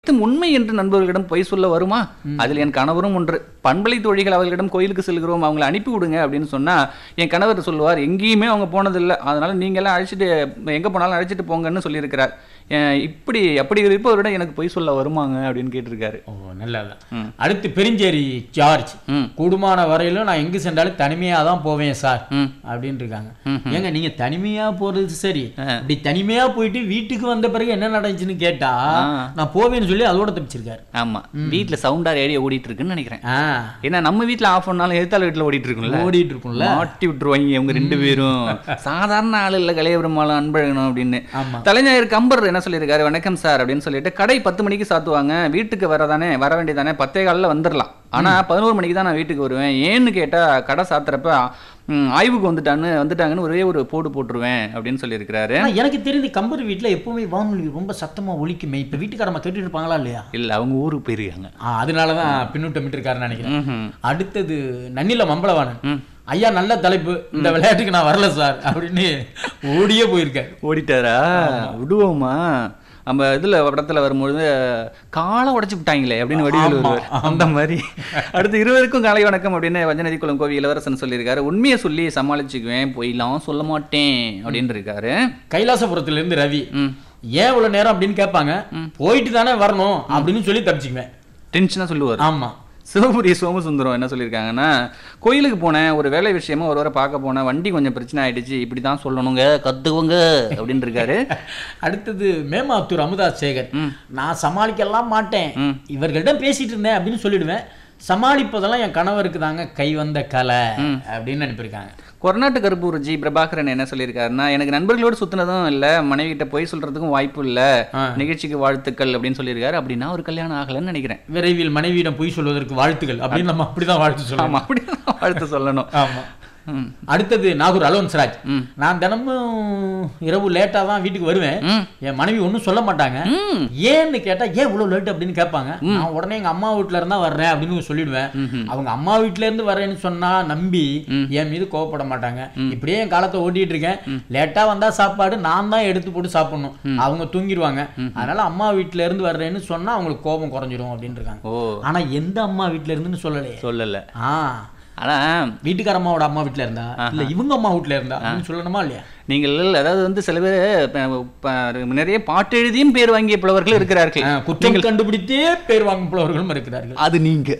அனைத்தும் உண்மை என்று நண்பர்களிடம் பொய் சொல்ல வருமா அதில் என் கணவரும் ஒன்று பண்பலை தோழிகள் அவர்களிடம் கோயிலுக்கு செல்கிறோம் அவங்களை அனுப்பி விடுங்க அப்படின்னு சொன்னா என் கணவர் சொல்லுவார் எங்கேயுமே அவங்க போனதில்லை அதனால நீங்க எல்லாம் அழைச்சிட்டு எங்க போனாலும் அழைச்சிட்டு போங்கன்னு சொல்லியிருக்கிறார் அஹ் இப்படி அப்படி இருப்பவரிடம் எனக்கு பொய் சொல்ல வருமாங்க அப்படின்னு கேட்டிருக்காரு ஓ நல்லதான் அடுத்து பெருஞ்சேரி ஜார்ஜ் ம். கூடுமான வரையிலும் நான் எங்கு சென்றாலும் தனிமையா தான் போவேன் சார் ம். அப்படின்னு இருக்காங்க ஏங்க நீங்க தனிமையா போறது சரி இப்படி தனிமையா போயிட்டு வீட்டுக்கு வந்த பிறகு என்ன நடந்துச்சுன்னு கேட்டா நான் போவேன்னு சொல்லி அதோட தப்பிச்சிருக்காரு ஆமா வீட்ல சவுண்டா ரேடியோ ஓடிட்டு இருக்குன்னு நினைக்கிறேன் ஆ ஏன்னா நம்ம வீட்ல ஆஃப் பண்ணாலும் எதிர்த்தால வீட்ல ஓடிட்டு இருக்கும்ல ஓடிட்டு இருக்கும்ல மாட்டி விட்டுருவாங்க இவங்க ரெண்டு பேரும் சாதாரண ஆள் இல்ல கலையபெருமாளும் அன்பழகனும் அப்படின்னு ஆமா தலைஞர் கம்பர் என்ன சொல்லியிருக்காரு வணக்கம் சார் அப்படின்னு சொல்லிட்டு கடை பத்து மணிக்கு சாத்துவாங்க வீட்டுக்கு வரதானே வர வேண்டியதானே பத்தே காலில் வந்துடலாம் ஆனா பதினோரு மணிக்கு தான் நான் வீட்டுக்கு வருவேன் ஏன்னு கேட்டா கடை சாத்துறப்ப ம், ஆய்வுக்கு வந்துட்டான்னு வந்துட்டாங்கன்னு ஒரே ஒரு போடு போட்டுருவேன் அப்படின்னு சொல்லியிருக்கிறாரு ஆனா எனக்கு தெரிஞ்சு கம்பர் வீட்ல எப்பவுமே வானொலி ரொம்ப சத்தமா ஒலிக்குமே இப்ப வீட்டுக்காரமா கேட்டுட்டு இருப்பாங்களா இல்லையா இல்ல அவங்க ஊருக்கு போயிருக்காங்க ஆ, அதனாலதான் பின்னூட்டம் இருக்காருன்னு நினைக்கிறேன் ம்ஹும். அடுத்தது நன்னில மம்பளவாணன் ம். ஐயா நல்ல தலைப்பு இந்த விளையாட்டுக்கு நான் வரல சார் அப்படின்னு ஓடியே போயிருக்காரு ஓடிட்டாரா விடுவோமா நம்ம இதுல படத்துல வரும்பொழுது காலை உடைச்சு விட்டாங்களே அப்படின்னு வடிவில் ஆமா, வருவார் அந்த மாதிரி அடுத்து இருவருக்கும் காலை வணக்கம் அப்படின்னு வஞ்சநதி குளம் கோவி இளவரசன் சொல்லியிருக்காரு உண்மையை சொல்லி சமாளிச்சுக்குவேன் பொய்லாம் சொல்ல மாட்டேன் அப்படின்னு இருக்காரு கைலாசபுரத்துல இருந்து ரவி ம் ஏன் இவ்வளவு நேரம் அப்படின்னு கேட்பாங்க போயிட்டு தானே வரணும் அப்படின்னு சொல்லி தப்பிச்சுக்குவேன் டென்ஷனாக சொல்லுவார் ஆமா சிவபுரி சோமசுந்தரம் என்ன சொல்லியிருக்காங்கன்னா கோயிலுக்கு போனேன் ஒரு வேலை விஷயமா ஒரு வரை பார்க்க போனேன் வண்டி கொஞ்சம் பிரச்சனை ஆயிடுச்சு இப்படி தான் சொல்லணுங்க கத்துக்கோங்க அப்படின்னு இருக்காரு அடுத்தது மேமாத்தூர் அமுதாஸ் சேகர் நான் சமாளிக்கலாம் மாட்டேன் ம். இவர்களிடம் பேசிட்டு இருந்தேன் அப்படின்னு சொல்லிடுவேன் சமாளிப்பதெல்லாம் என் கணவருக்கு தாங்க கை வந்த கலை அப்படின்னு அனுப்பியிருக்காங்க கொரநாட்டு கருப்பூர் ஜி பிரபாகரன் என்ன சொல்லியிருக்காருன்னா எனக்கு நண்பர்களோடு சுத்தினதும் இல்ல மனைவி கிட்ட போய் சொல்றதுக்கும் வாய்ப்பு இல்ல ஆ. நிகழ்ச்சிக்கு வாழ்த்துக்கள் அப்படின்னு சொல்லியிருக்காரு அப்படின்னா ஒரு கல்யாணம் ஆகலைன்னு நினைக்கிறேன் விரைவில் மனைவியிடம் பொய் சொல்வதற்கு வாழ்த்துக்கள் அப்படின்னு நம்ம அப்படிதான் வாழ்த்து சொல்லலாம் ஆமா அப்படி வாழ்த்து சொல்லணும் ஆமா ம். அடுத்தது நாகூர் அலோன்ஸ் ராஜ் ம். நான் தினமும் இரவு லேட்டா தான் வீட்டுக்கு வருவேன் ம். என் மனைவி ஒன்றும் சொல்ல மாட்டாங்க ம். ஏன்னு கேட்டா ஏன் இவ்வளவு லேட் அப்படின்னு கேட்பாங்க நான் உடனே எங்க அம்மா வீட்ல இருந்தா வர்றேன் அப்படின்னு சொல்லிடுவேன் அவங்க அம்மா வீட்ல இருந்து வரேன்னு சொன்னா நம்பி என் மீது கோவப்பட மாட்டாங்க இப்படியே என் காலத்தை ஓட்டிட்டு இருக்கேன் லேட்டா வந்தா சாப்பாடு நான் தான் எடுத்து போட்டு சாப்பிடணும் அவங்க தூங்கிடுவாங்க அதனால அம்மா வீட்ல இருந்து வர்றேன்னு சொன்னா அவங்களுக்கு கோபம் குறைஞ்சிரும் அப்படின்னு இருக்காங்க ஓ ஆனா எந்த அம்மா வீட்ல இருந்துன்னு சொல்லலையே சொல்லல ஆ ஆனா வீட்டுக்கார அம்மாவோட அம்மா வீட்ல இருந்தா இல்ல இவங்க அம்மா வீட்ல இருந்தா அப்படின்னு சொல்லணுமா இல்லையா நீங்கள் அதாவது வந்து சில பேர் ப- ப- நிறைய பாட்டு எழுதியும் பேர் வாங்கிய புலவர்கள் இருக்கிறார்கள் ஆ, குற்றம் கண்டுபிடித்தே பேர் வாங்கும் புலவர்களும் இருக்கிறார்கள் அது நீங்க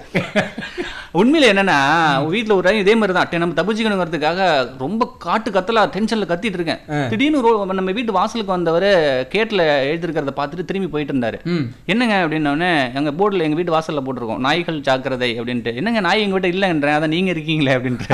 உண்மையில என்னன்னா வீட்ல ஒரு time இதே மாதிரி தான் நம்ம தப்பிச்சுக்கணுங்கிறதுக்காக ரொம்ப காட்டு கத்தலா டென்ஷன்ல கத்திட்டு இருக்கேன் திடீர்னு ரோ- நம்ம வீட்டு வாசலுக்கு வந்தவர் கேட்ல எழுதிருக்கிறத பார்த்துட்டு திரும்பி போயிட்டு இருந்தாரு ம் என்னங்க அப்படின்னோடனே எங்க போர்டுல எங்க வீட்டு வாசல்ல போட்டிருக்கோம் நாய்கள் ஜாக்கிரதை அப்படின்ட்டு என்னங்க நாய் எங்க வீட்டு இல்லைன்றேன் அதான் நீங்க இருக்கீங்களே அப்படின்ட்டு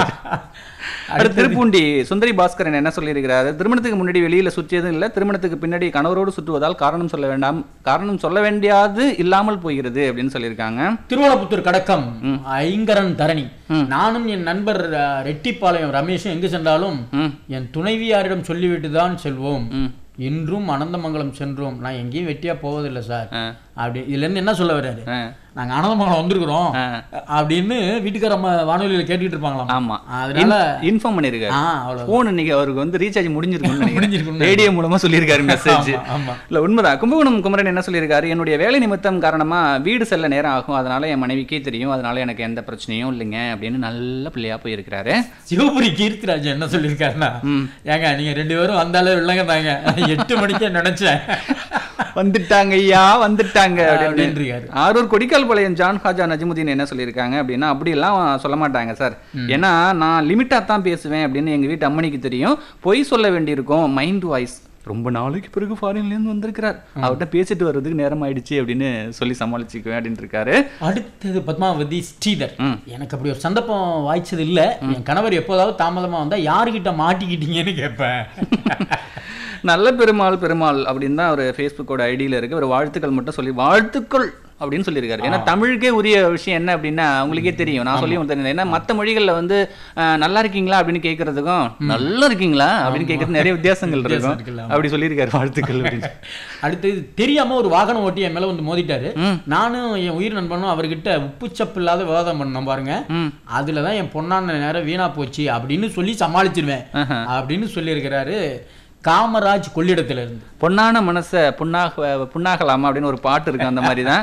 அடுத்து திருப்பூண்டி சுந்தரி பாஸ்கரன் என்ன சொல்லியிருக்கிறாரு திருமணத்துக்கு முன்னாடி வெளியில சுற்றியதும் இல்லை திருமணத்துக்கு பின்னாடி கணவரோடு சுற்றுவதால் காரணம் சொல்ல வேண்டாம் காரணம் சொல்ல வேண்டியாது இல்லாமல் போகிறது அப்படின்னு சொல்லியிருக்காங்க திருவள்ளபுத்தூர் கடக்கம் ஐங்கரன் தரணி நானும் என் நண்பர் அஹ், ரெட்டிப்பாளையம் ரமேஷும் எங்கு சென்றாலும் ம். என் துணைவியாரிடம் சொல்லிவிட்டு தான் செல்வோம் ம். இன்றும் அனந்தமங்கலம் சென்றோம் நான் எங்கேயும் வெட்டியா போவதில்லை சார் ஆ. அப்படி இதுல இருந்து என்ன சொல்ல வர்றாரு ஆ. நாங்க அனந்தமங்கலம் வந்திருக்கிறோம் ஆ. அப்படின்னு வீட்டுக்கார அம்மா வானொலியில கேட்டுட்டு இருப்பாங்களாம் ஆமா அதனால இன்ஃபார்ம் பண்ணிருக்காரு ஆ அவ்வளவு போன் இன்னைக்கு அவருக்கு வந்து ரீசார்ஜ் முடிஞ்சிருக்கும் முடிஞ்சிருக்கும்னு ரேடியோ மூலமா சொல்லியிருக்காரு மெசேஜ் ஆமா, ஆமா இல்ல உண்மைதான் கும்பகோணம் குமரன் என்ன சொல்லியிருக்காரு என்னுடைய வேலை நிமித்தம் காரணமா வீடு செல்ல நேரம் ஆகும் அதனால என் மனைவிக்கே தெரியும் அதனால எனக்கு எந்த பிரச்சனையும் இல்லைங்க அப்படின்னு நல்ல பிள்ளையா போயிருக்கிறாரு சிவபுரி கீர்த்திராஜ் என்ன சொல்லியிருக்காருன்னா ஏங்க நீங்க ரெண்டு பேரும் வந்தாலே இல்லைங்க தாங்க எட்டு மணிக்கே நினைச்சேன் வந்துட்டாங்க ஐயா வந்துட்டாங்க அப்படின்னு அப்படின்னு இருக்காரு ஆரூர் கொடிக்கால் பாளையம் ஜான் ஹாஜா நஜிமுதீன் என்ன சொல்லியிருக்காங்க அப்படின்னா அப்படியெல்லாம் சொல்ல மாட்டாங்க சார் ஏன்னா நான் லிமிட்டா தான் பேசுவேன் அப்படின்னு எங்க வீட்டு அம்மனிக்கு தெரியும் பொய் சொல்ல வேண்டியிருக்கும் மைண்ட் வாய்ஸ் ரொம்ப நாளைக்கு பிறகு ஃபாரின்ல இருந்து வந்திருக்கிறார் அவர்கிட்ட பேசிட்டு வர்றதுக்கு நேரம் ஆயிடுச்சு அப்படின்னு சொல்லி சமாளிச்சுக்குவேன் அப்படின்னு இருக்காரு அடுத்தது பத்மாவதி ஸ்ரீதர் ம். எனக்கு அப்படி ஒரு சந்தர்ப்பம் வாய்ச்சது இல்ல என் கணவர் எப்போதாவது தாமதமா வந்தா யாருகிட்ட மாட்டிக்கிட்டீங்கன்னு கேட்பேன் நல்ல பெருமாள் பெருமாள் அப்படின்னு தான் ஒரு ஃபேஸ்புக்கோட ஐடியில இருக்கு ஒரு வாழ்த்துக்கள் மட்டும் சொல்லி வாழ்த்துக்கள் அப்படின்னு சொல்லியிருக்காரு ஏன்னா தமிழுக்கே உரிய விஷயம் என்ன அப்படின்னா உங்களுக்கே தெரியும் நான் சொல்லி உங்களுக்கு தெரியும் ஏன்னா மற்ற மொழிகள்ல வந்து அஹ், நல்லா இருக்கீங்களா அப்படின்னு கேட்கறதுக்கும் நல்லா இருக்கீங்களா அப்படின்னு கேட்கறது நிறைய வித்தியாசங்கள் இருக்கும் இருக்குல்ல, அப்படி சொல்லியிருக்காரு வாழ்த்துக்கள் அப்படின்னு அடுத்தது தெரியாம ஒரு வாகனம் ஓட்டி என் மேல வந்து மோதிட்டாரு நானும் என் உயிர் நண்பனும் அவர்கிட்ட உப்புச்சப்பு இல்லாத விவாதம் பண்ணோம் பாருங்க ம். அதுலதான் என் பொண்ணான நேரம் வீணா போச்சு அப்படின்னு சொல்லி சமாளிச்சிருவேன் ஆஹா. அப்படின்னு சொல்லியிருக்கிறாரு காமராஜ் கொள்ளிடத்துல இருந்து பொன்னான மனசை புண்ணாக புண்ணாகலாமா அப்படின்னு ஒரு பாட்டு இருக்கு அந்த மாதிரி தான்